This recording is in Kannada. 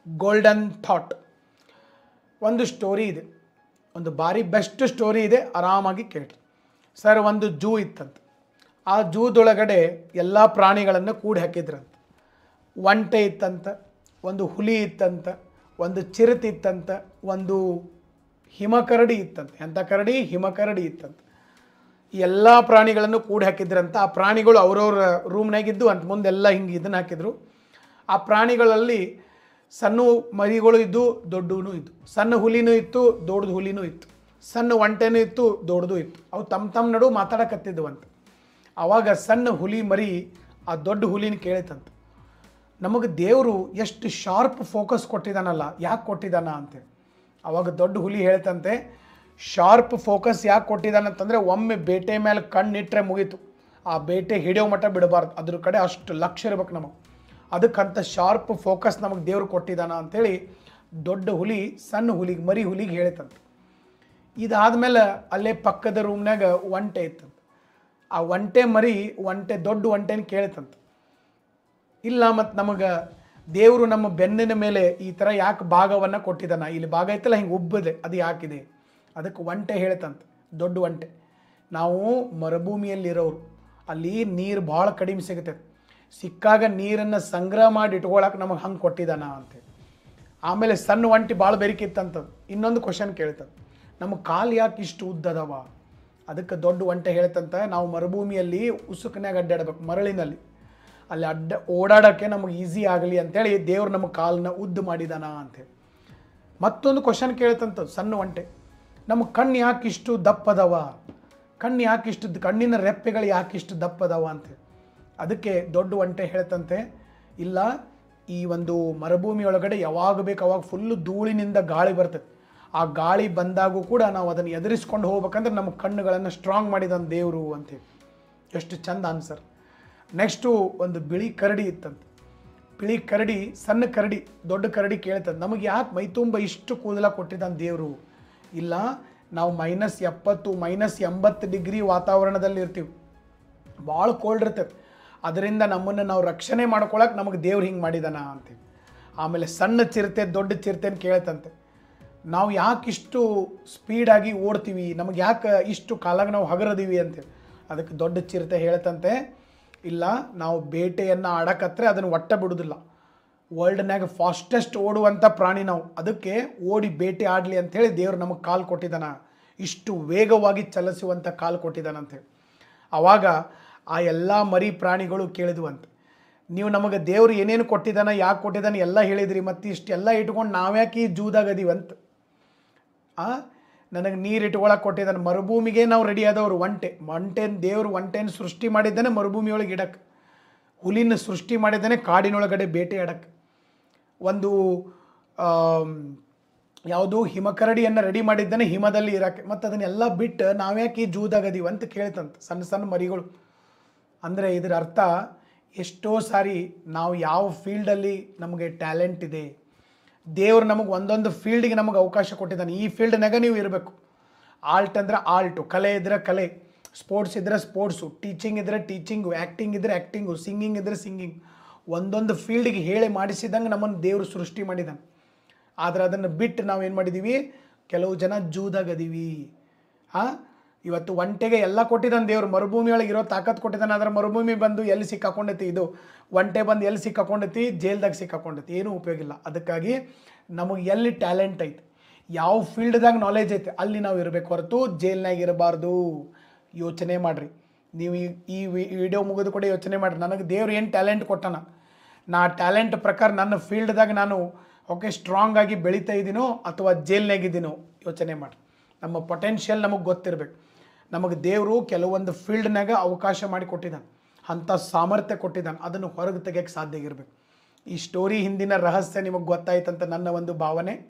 ಗೋಲ್ಡನ್ ಥಾಟ್ ಒಂದು ಸ್ಟೋರಿ ಇದೆ ಒಂದು ಭಾರಿ ಬೆಸ್ಟ್ ಸ್ಟೋರಿ ಇದೆ ಆರಾಮಾಗಿ ಕೇಳ್ರಿ ಸರ್ ಒಂದು ಜೂ ಇತ್ತಂತ ಆ ಜೂದೊಳಗಡೆ ಎಲ್ಲ ಪ್ರಾಣಿಗಳನ್ನು ಕೂಡಿ ಹಾಕಿದ್ರಂತ ಒಂಟೆ ಇತ್ತಂತ ಒಂದು ಹುಲಿ ಇತ್ತಂತ ಒಂದು ಚಿರತೆ ಇತ್ತಂತ ಒಂದು ಹಿಮಕರಡಿ ಇತ್ತಂತ ಎಂಥ ಕರಡಿ ಹಿಮಕರಡಿ ಇತ್ತಂತ ಈ ಎಲ್ಲ ಪ್ರಾಣಿಗಳನ್ನು ಕೂಡಿ ಹಾಕಿದ್ರಂತ ಆ ಪ್ರಾಣಿಗಳು ಅವ್ರವ್ರ ರೂಮ್ನಾಗಿದ್ದು ಅಂತ ಮುಂದೆಲ್ಲ ಹಿಂಗೆ ಇದನ್ನು ಹಾಕಿದ್ರು ಆ ಪ್ರಾಣಿಗಳಲ್ಲಿ ಸಣ್ಣ ಮರಿಗಳು ಇದ್ದು ದೊಡ್ಡವೂ ಇದ್ದು ಸಣ್ಣ ಹುಲಿನೂ ಇತ್ತು ದೊಡ್ಡದು ಹುಲಿನೂ ಇತ್ತು ಸಣ್ಣ ಒಂಟೆನೂ ಇತ್ತು ದೊಡ್ಡದು ಇತ್ತು ಅವು ತಮ್ಮ ತಮ್ಮ ನಡು ಮಾತಾಡಕತ್ತಿದ್ವು ಆವಾಗ ಸಣ್ಣ ಹುಲಿ ಮರಿ ಆ ದೊಡ್ಡ ಹುಲಿನ ಕೇಳಿತಂತ ನಮಗೆ ದೇವರು ಎಷ್ಟು ಶಾರ್ಪ್ ಫೋಕಸ್ ಕೊಟ್ಟಿದ್ದಾನಲ್ಲ ಯಾಕೆ ಕೊಟ್ಟಿದ್ದಾನ ಅಂತೇಳಿ ಅವಾಗ ದೊಡ್ಡ ಹುಲಿ ಹೇಳ್ತಂತೆ ಶಾರ್ಪ್ ಫೋಕಸ್ ಯಾಕೆ ಕೊಟ್ಟಿದ್ದಾನಂತಂದರೆ ಒಮ್ಮೆ ಬೇಟೆ ಮೇಲೆ ಕಣ್ಣಿಟ್ರೆ ಮುಗೀತು ಆ ಬೇಟೆ ಹಿಡಿಯೋ ಮಟ್ಟ ಬಿಡಬಾರ್ದು ಅದ್ರ ಕಡೆ ಅಷ್ಟು ಲಕ್ಷ್ಯ ಇರ್ಬೇಕು ನಮಗೆ ಅದಕ್ಕಂತ ಶಾರ್ಪ್ ಫೋಕಸ್ ನಮಗೆ ದೇವ್ರು ಕೊಟ್ಟಿದ್ದಾನ ಅಂಥೇಳಿ ದೊಡ್ಡ ಹುಲಿ ಸಣ್ಣ ಹುಲಿಗೆ ಮರಿ ಹುಲಿಗೆ ಹೇಳ್ತಂತೆ ಇದಾದ್ಮೇಲೆ ಅಲ್ಲೇ ಪಕ್ಕದ ರೂಮ್ನಾಗ ಒಂಟೆ ಇತ್ತಂತ ಆ ಒಂಟೆ ಮರಿ ಒಂಟೆ ದೊಡ್ಡ ಒಂಟೆನ ಕೇಳ್ತಂತ ಇಲ್ಲ ಮತ್ತು ನಮಗೆ ದೇವರು ನಮ್ಮ ಬೆನ್ನಿನ ಮೇಲೆ ಈ ಥರ ಯಾಕೆ ಭಾಗವನ್ನು ಕೊಟ್ಟಿದ್ದಾನ ಇಲ್ಲಿ ಭಾಗ ಐತಲ್ಲ ಹಿಂಗೆ ಉಬ್ಬದೆ ಅದು ಯಾಕಿದೆ ಅದಕ್ಕೆ ಒಂಟೆ ಹೇಳ್ತಂತ ದೊಡ್ಡ ಒಂಟೆ ನಾವು ಮರುಭೂಮಿಯಲ್ಲಿರೋರು ಅಲ್ಲಿ ನೀರು ಭಾಳ ಕಡಿಮೆ ಸಿಗುತ್ತೆ ಸಿಕ್ಕಾಗ ನೀರನ್ನು ಸಂಗ್ರಹ ಮಾಡಿ ಇಟ್ಕೊಳಕ್ಕೆ ನಮಗೆ ಹಂಗೆ ಕೊಟ್ಟಿದ್ದಾನ ಅಂತೇಳಿ ಆಮೇಲೆ ಸಣ್ಣ ಒಂಟಿ ಭಾಳ ಬೆರಿಕಿತ್ತಂತ ಇನ್ನೊಂದು ಕ್ವಶನ್ ಕೇಳ್ತದೆ ನಮ್ಮ ಕಾಲು ಯಾಕೆ ಇಷ್ಟು ಉದ್ದದವ ಅದಕ್ಕೆ ದೊಡ್ಡ ಒಂಟೆ ಹೇಳ್ತಂತ ನಾವು ಮರುಭೂಮಿಯಲ್ಲಿ ಉಸುಕನ್ಯಾಗ ಅಡ್ಡಾಡ್ಬೇಕು ಮರಳಿನಲ್ಲಿ ಅಲ್ಲಿ ಅಡ್ಡ ಓಡಾಡೋಕ್ಕೆ ನಮಗೆ ಈಸಿ ಆಗಲಿ ಅಂತೇಳಿ ದೇವ್ರು ನಮ್ಮ ಕಾಲನ್ನ ಉದ್ದ ಮಾಡಿದಾನ ಅಂತೇಳಿ ಮತ್ತೊಂದು ಕ್ವಶನ್ ಕೇಳ್ತಂತ ಸಣ್ಣ ಒಂಟೆ ನಮ್ಮ ಕಣ್ಣು ಯಾಕೆ ಇಷ್ಟು ದಪ್ಪದವ ಕಣ್ಣು ಯಾಕೆ ಇಷ್ಟು ಕಣ್ಣಿನ ರೆಪ್ಪೆಗಳು ಯಾಕೆ ಇಷ್ಟು ದಪ್ಪದವ ಅಂತೇಳಿ ಅದಕ್ಕೆ ದೊಡ್ಡ ಒಂಟೆ ಹೇಳ್ತಂತೆ ಇಲ್ಲ ಈ ಒಂದು ಮರುಭೂಮಿ ಒಳಗಡೆ ಯಾವಾಗ ಬೇಕು ಅವಾಗ ಫುಲ್ಲು ಧೂಳಿನಿಂದ ಗಾಳಿ ಬರ್ತದೆ ಆ ಗಾಳಿ ಬಂದಾಗೂ ಕೂಡ ನಾವು ಅದನ್ನು ಎದುರಿಸ್ಕೊಂಡು ಹೋಗ್ಬೇಕಂದ್ರೆ ನಮ್ಮ ಕಣ್ಣುಗಳನ್ನು ಸ್ಟ್ರಾಂಗ್ ಮಾಡಿದಾನ ದೇವರು ಅಂತೇಳಿ ಎಷ್ಟು ಚಂದ ಆನ್ಸರ್ ನೆಕ್ಸ್ಟು ಒಂದು ಬಿಳಿ ಕರಡಿ ಇತ್ತಂತೆ ಬಿಳಿ ಕರಡಿ ಸಣ್ಣ ಕರಡಿ ದೊಡ್ಡ ಕರಡಿ ಕೇಳ್ತದೆ ನಮಗೆ ಯಾಕೆ ಮೈತುಂಬ ಇಷ್ಟು ಕೂದಲ ಕೊಟ್ಟಿದ್ದಾನೆ ದೇವರು ಇಲ್ಲ ನಾವು ಮೈನಸ್ ಎಪ್ಪತ್ತು ಮೈನಸ್ ಎಂಬತ್ತು ಡಿಗ್ರಿ ವಾತಾವರಣದಲ್ಲಿ ಇರ್ತೀವಿ ಭಾಳ ಕೋಲ್ಡ್ ಇರ್ತದೆ ಅದರಿಂದ ನಮ್ಮನ್ನು ನಾವು ರಕ್ಷಣೆ ಮಾಡ್ಕೊಳಕ್ಕೆ ನಮಗೆ ದೇವ್ರು ಹಿಂಗೆ ಮಾಡಿದಾನ ಅಂತೀವಿ ಆಮೇಲೆ ಸಣ್ಣ ಚಿರತೆ ದೊಡ್ಡ ಚಿರತೆನ ಕೇಳ್ತಂತೆ ನಾವು ಯಾಕೆ ಇಷ್ಟು ಸ್ಪೀಡಾಗಿ ಓಡ್ತೀವಿ ನಮಗೆ ಯಾಕೆ ಇಷ್ಟು ಕಾಲಾಗ ನಾವು ಹಗರದೀವಿ ಅಂತೇಳಿ ಅದಕ್ಕೆ ದೊಡ್ಡ ಚಿರತೆ ಹೇಳ್ತಂತೆ ಇಲ್ಲ ನಾವು ಬೇಟೆಯನ್ನು ಆಡಕತ್ರೆ ಅದನ್ನು ಒಟ್ಟ ಬಿಡೋದಿಲ್ಲ ವರ್ಲ್ಡ್ನ್ಯಾಗ ಫಾಸ್ಟೆಸ್ಟ್ ಓಡುವಂಥ ಪ್ರಾಣಿ ನಾವು ಅದಕ್ಕೆ ಓಡಿ ಬೇಟೆ ಆಡಲಿ ಅಂಥೇಳಿ ದೇವ್ರು ನಮಗೆ ಕಾಲು ಕೊಟ್ಟಿದ್ದಾನ ಇಷ್ಟು ವೇಗವಾಗಿ ಚಲಿಸುವಂಥ ಕಾಲು ಕೊಟ್ಟಿದ್ದಾನ ಅಂತೇಳಿ ಆವಾಗ ಆ ಎಲ್ಲ ಮರಿ ಪ್ರಾಣಿಗಳು ಕೇಳಿದ್ವಂತೆ ನೀವು ನಮಗೆ ದೇವ್ರು ಏನೇನು ಕೊಟ್ಟಿದ್ದಾನ ಯಾಕೆ ಕೊಟ್ಟಿದ್ದಾನೆ ಎಲ್ಲ ಹೇಳಿದ್ರಿ ಮತ್ತು ಇಷ್ಟೆಲ್ಲ ಇಟ್ಕೊಂಡು ನಾವ್ಯಾಕೆ ಈ ಜೂದಾಗ ಅದೀವಂತ ಆ ನನಗೆ ನೀರು ಇಟ್ಕೊಳಕ್ಕೆ ಕೊಟ್ಟಿದ್ದಾನೆ ಮರುಭೂಮಿಗೆ ನಾವು ರೆಡಿ ಆದವರು ಒಂಟೆ ಒಂಟೆನ ದೇವರು ಒಂಟೆನ ಸೃಷ್ಟಿ ಮಾಡಿದ್ದಾನೆ ಮರುಭೂಮಿಯೊಳಗೆ ಇಡಕ್ಕೆ ಹುಲಿನ ಸೃಷ್ಟಿ ಮಾಡಿದ್ದಾನೆ ಕಾಡಿನೊಳಗಡೆ ಬೇಟೆ ಆಡಕ್ಕೆ ಒಂದು ಯಾವುದು ಹಿಮಕರಡಿಯನ್ನು ರೆಡಿ ಮಾಡಿದ್ದಾನೆ ಹಿಮದಲ್ಲಿ ಇರೋಕ್ಕೆ ಮತ್ತು ಅದನ್ನೆಲ್ಲ ಬಿಟ್ಟು ನಾವ್ಯಾಕೆ ಈ ಜೂದಾಗ ಅದೀವಿ ಅಂತ ಕೇಳ್ತಂತ ಸಣ್ಣ ಸಣ್ಣ ಮರಿಗಳು ಅಂದರೆ ಇದರ ಅರ್ಥ ಎಷ್ಟೋ ಸಾರಿ ನಾವು ಯಾವ ಫೀಲ್ಡಲ್ಲಿ ನಮಗೆ ಟ್ಯಾಲೆಂಟ್ ಇದೆ ದೇವ್ರು ನಮಗೆ ಒಂದೊಂದು ಫೀಲ್ಡಿಗೆ ನಮಗೆ ಅವಕಾಶ ಕೊಟ್ಟಿದ್ದಾನೆ ಈ ಫೀಲ್ಡ್ನಾಗ ನೀವು ಇರಬೇಕು ಆಲ್ಟ್ ಅಂದ್ರೆ ಆಲ್ಟು ಕಲೆ ಇದ್ರೆ ಕಲೆ ಸ್ಪೋರ್ಟ್ಸ್ ಇದ್ರೆ ಸ್ಪೋರ್ಟ್ಸು ಟೀಚಿಂಗ್ ಇದ್ರೆ ಟೀಚಿಂಗು ಆ್ಯಕ್ಟಿಂಗ್ ಇದ್ರೆ ಆ್ಯಕ್ಟಿಂಗು ಸಿಂಗಿಂಗ್ ಇದ್ರೆ ಸಿಂಗಿಂಗ್ ಒಂದೊಂದು ಫೀಲ್ಡಿಗೆ ಹೇಳಿ ಮಾಡಿಸಿದಂಗೆ ನಮ್ಮನ್ನು ದೇವರು ಸೃಷ್ಟಿ ಮಾಡಿದ್ದಾನೆ ಆದರೆ ಅದನ್ನು ಬಿಟ್ಟು ನಾವು ಏನು ಮಾಡಿದ್ದೀವಿ ಕೆಲವು ಜನ ಜೂದಾಗ ಅದೀವಿ ಹಾಂ ಇವತ್ತು ಒಂಟೆಗೆ ಎಲ್ಲ ಕೊಟ್ಟಿದ್ದಾನೆ ದೇವ್ರು ಮರುಭೂಮಿ ಒಳಗೆ ಇರೋ ತಾಕತ್ ಕೊಟ್ಟಿದ್ದಾನೆ ಅದರ ಮರುಭೂಮಿ ಬಂದು ಎಲ್ಲಿ ಸಿಕ್ಕಾಕೊಂಡೈತಿ ಇದು ಒಂಟೆ ಬಂದು ಎಲ್ಲಿ ಸಿಕ್ಕಾಕೊಂಡೈತಿ ಜೈಲ್ದಾಗ ಸಿಕ್ಕಾಕೊಂಡೈತಿ ಏನೂ ಉಪಯೋಗ ಇಲ್ಲ ಅದಕ್ಕಾಗಿ ನಮಗೆ ಎಲ್ಲಿ ಟ್ಯಾಲೆಂಟ್ ಐತಿ ಯಾವ ಫೀಲ್ಡ್ದಾಗ ನಾಲೆಜ್ ಐತೆ ಅಲ್ಲಿ ನಾವು ಇರಬೇಕು ಹೊರತು ಜೈಲ್ನಾಗ ಇರಬಾರ್ದು ಯೋಚನೆ ಮಾಡಿರಿ ನೀವು ಈ ಈ ವಿಡಿಯೋ ಮುಗಿದು ಕೂಡ ಯೋಚನೆ ಮಾಡಿರಿ ನನಗೆ ದೇವ್ರು ಏನು ಟ್ಯಾಲೆಂಟ್ ಕೊಟ್ಟಾನ ನಾ ಟ್ಯಾಲೆಂಟ್ ಪ್ರಕಾರ ನನ್ನ ಫೀಲ್ಡ್ದಾಗ ನಾನು ಓಕೆ ಸ್ಟ್ರಾಂಗ್ ಆಗಿ ಬೆಳೀತಾ ಇದ್ದೀನೋ ಅಥವಾ ಜೈಲ್ನಾಗಿದ್ದೀನೋ ಯೋಚನೆ ಮಾಡಿ ನಮ್ಮ ಪೊಟೆನ್ಷಿಯಲ್ ನಮಗೆ ಗೊತ್ತಿರಬೇಕು ನಮಗೆ ದೇವರು ಕೆಲವೊಂದು ಫೀಲ್ಡ್ನಾಗ ಅವಕಾಶ ಮಾಡಿ ಕೊಟ್ಟಿದ್ದಾನೆ ಅಂಥ ಸಾಮರ್ಥ್ಯ ಕೊಟ್ಟಿದ್ದಾನೆ ಅದನ್ನು ಹೊರಗೆ ತೆಗಿಯೋಕ್ಕೆ ಸಾಧ್ಯ ಇರಬೇಕು ಈ ಸ್ಟೋರಿ ಹಿಂದಿನ ರಹಸ್ಯ ನಿಮಗೆ ಗೊತ್ತಾಯ್ತಂತ ನನ್ನ ಒಂದು ಭಾವನೆ